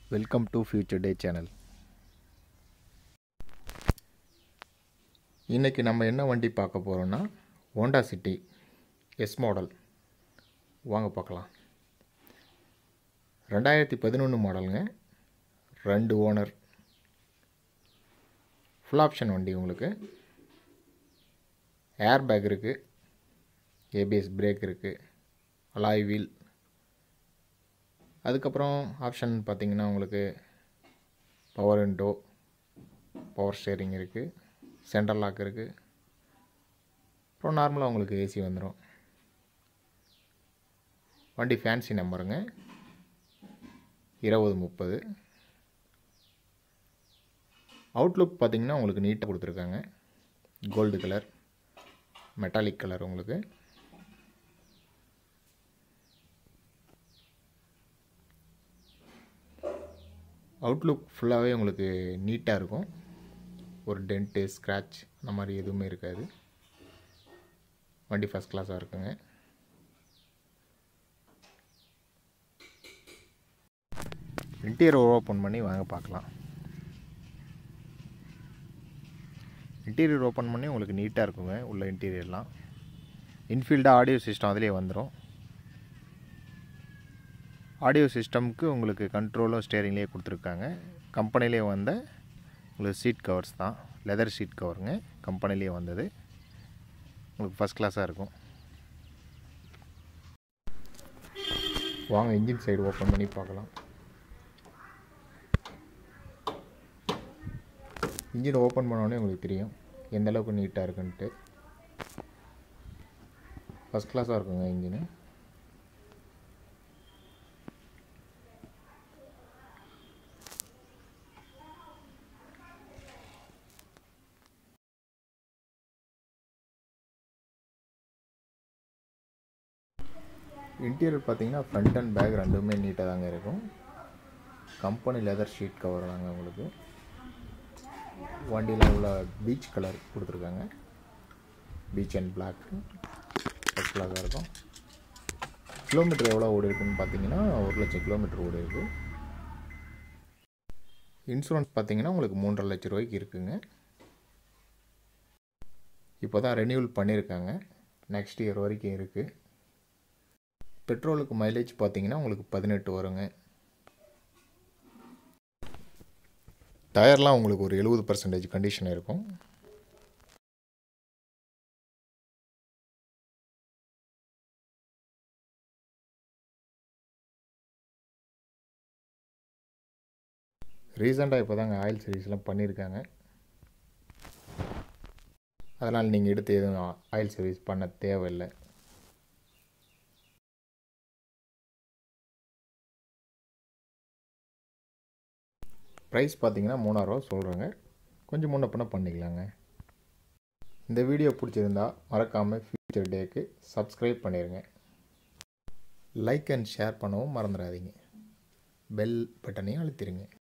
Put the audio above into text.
welcome to future day channel இன்றைக்கி நம்ம என்ன வண்டி பார்க்க போகிறோன்னா ஹோண்டா சிட்டி எஸ் மாடல் வாங்க பார்க்கலாம் ரெண்டாயிரத்தி பதினொன்று மாடலுங்க ரெண்டு ஓனர் ஃபுல் ஆப்ஷன் வண்டி உங்களுக்கு ஏர் பேக் இருக்குது ஏபிஎஸ் பிரேக் இருக்குது அலாய் வீல் அதுக்கப்புறம் ஆப்ஷன் பார்த்தீங்கன்னா உங்களுக்கு பவர் விண்டோ பவர் ஸ்டேரிங் இருக்குது சென்ட்ரல் லாக் இருக்குது அப்புறம் நார்மலாக உங்களுக்கு ஏசி வந்துடும் வண்டி ஃபேன்சி நம்பருங்க இருபது முப்பது அவுட்லுக் பார்த்தீங்கன்னா உங்களுக்கு நீட்டாக கொடுத்துருக்காங்க கோல்டு கலர் மெட்டாலிக் கலர் உங்களுக்கு அவுட்லுக் ஃபுல்லாகவே உங்களுக்கு நீட்டாக இருக்கும் ஒரு டென்ட்டு ஸ்க்ராட்ச் அந்த மாதிரி எதுவுமே இருக்காது வண்டி ஃபஸ்ட் கிளாஸாக இருக்குங்க இன்டீரியர் ஓப்பன் பண்ணி வாங்க பார்க்கலாம் இன்டீரியர் ஓப்பன் பண்ணி உங்களுக்கு நீட்டாக இருக்குங்க உள்ள இன்டீரியர்லாம் இன்ஃபீல்டாக ஆடியோ சிஸ்டம் அதிலே வந்துடும் ஆடியோ சிஸ்டம்க்கு உங்களுக்கு கண்ட்ரோலும் ஸ்டேரிங்லேயே கொடுத்துருக்காங்க கம்பெனிலே வந்த உங்களுக்கு சீட் கவர்ஸ் தான் லெதர் சீட் கவருங்க கம்பெனிலே வந்தது உங்களுக்கு ஃபஸ்ட் கிளாஸாக இருக்கும் வாங்க இன்ஜின் சைடு ஓப்பன் பண்ணி பார்க்கலாம் இன்ஜின் ஓப்பன் பண்ணோடனே உங்களுக்கு தெரியும் எந்த அளவுக்கு நீட்டாக இருக்குன்ட்டு ஃபஸ்ட் கிளாஸாக இருக்குங்க இன்ஜினு இன்டீரியர் பார்த்தீங்கன்னா ஃப்ரண்ட் அண்ட் பேக் ரெண்டுமே நீட்டாக தாங்க இருக்கும் கம்பெனி லெதர் ஷீட் கவர் தாங்க உங்களுக்கு வண்டியில் உள்ள பீச் கலர் கொடுத்துருக்காங்க பீச் அண்ட் பிளாக் ஃபஸ்ட் கிளாஸாக இருக்கும் கிலோமீட்டர் எவ்வளோ ஓடி இருக்குன்னு பார்த்தீங்கன்னா ஒரு லட்சம் கிலோமீட்டர் ஓடி இருக்கு இன்சூரன்ஸ் பார்த்தீங்கன்னா உங்களுக்கு மூன்றரை லட்ச ரூபாய்க்கு இருக்குங்க இப்போ தான் ரெனியூவல் பண்ணியிருக்காங்க நெக்ஸ்ட் இயர் வரைக்கும் இருக்குது பெட்ரோலுக்கு மைலேஜ் பார்த்தீங்கன்னா உங்களுக்கு பதினெட்டு வருங்க டயர்லாம் உங்களுக்கு ஒரு எழுபது பர்சன்டேஜ் கண்டிஷன் இருக்கும் ரீசெண்டாக இப்போ தாங்க ஆயில் சர்வீஸ்லாம் பண்ணியிருக்காங்க அதனால் நீங்கள் எடுத்து எதுவும் ஆயில் சர்வீஸ் பண்ண தேவையில்லை ப்ரைஸ் பார்த்தீங்கன்னா மூணாயிரரூவா சொல்கிறாங்க கொஞ்சம் முன்ன பண்ண பண்ணிக்கலாங்க இந்த வீடியோ பிடிச்சிருந்தா மறக்காமல் ஃபியூச்சர் டேக்கு சப்ஸ்கிரைப் பண்ணிடுங்க லைக் அண்ட் ஷேர் பண்ணவும் மறந்துடாதீங்க பெல் பட்டனையும் அழுத்திடுங்க